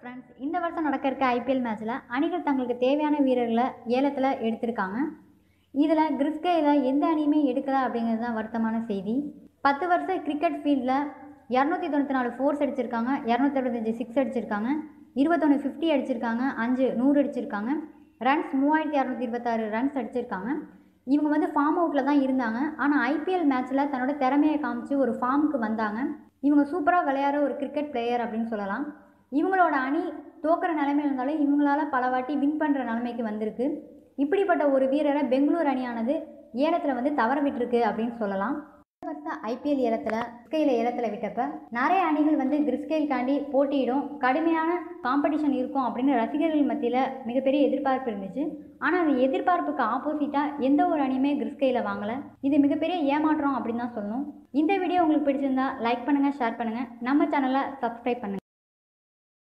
friends இந்த வருஷம் நடக்க இருக்க ஐபிஎல் மேட்ச்சில் அணிகள் தங்களுக்கு தேவையான வீரர்களை ஏலத்தில் எடுத்திருக்காங்க இதில் கிறிஸ்கேயில் எந்த அணியுமே எடுக்கல அப்படிங்கிறது தான் வருத்தமான செய்தி பத்து வருஷ கிரிக்கெட் ஃபீல்டில் இரநூத்தி தொண்ணூற்றி நாலு ஃபோர்ஸ் அடிச்சிருக்காங்க இரநூத்தி அறுபத்தஞ்சு சிக்ஸ் அடிச்சிருக்காங்க இருபத்தொன்று ஃபிஃப்டி அடிச்சிருக்காங்க அஞ்சு நூறு அடிச்சிருக்காங்க ரன்ஸ் மூவாயிரத்தி இரநூத்தி இருபத்தாறு ரன்ஸ் அடிச்சிருக்காங்க இவங்க வந்து ஃபார்ம் அவுட்டில் தான் இருந்தாங்க ஆனால் ஐபிஎல் மேட்ச்சில் தன்னோட திறமையை காமிச்சு ஒரு ஃபார்முக்கு வந்தாங்க இவங்க சூப்பராக விளையாடுற ஒரு கிரிக்கெட் பிளேயர் அப்படின்னு சொல்லலாம் இவங்களோட அணி தோக்கிற நிலைமையில் இருந்தாலும் இவங்களால பல வாட்டி வின் பண்ணுற நிலைமைக்கு வந்திருக்கு இப்படிப்பட்ட ஒரு வீரரை பெங்களூர் அணியானது ஏலத்தில் வந்து தவற விட்டுருக்கு அப்படின்னு சொல்லலாம் இந்த வருஷம் ஐபிஎல் ஏலத்தில் கிறிஸ்கேல ஏலத்தில் விட்டப்ப நிறைய அணிகள் வந்து கிறிஸ்கேலுக்காண்டி போட்டியிடும் கடுமையான காம்படிஷன் இருக்கும் அப்படின்னு ரசிகர்கள் மத்தியில் மிகப்பெரிய எதிர்பார்ப்பு இருந்துச்சு ஆனால் அந்த எதிர்பார்ப்புக்கு ஆப்போசிட்டாக எந்த ஒரு அணியுமே கிறிஸ்கேல வாங்கலை இது மிகப்பெரிய ஏமாற்றம் அப்படின்னு தான் சொல்லணும் இந்த வீடியோ உங்களுக்கு பிடிச்சிருந்தா லைக் பண்ணுங்கள் ஷேர் பண்ணுங்கள் நம்ம சேனலை சப்ஸ்கிரைப் பண்ணுங்கள்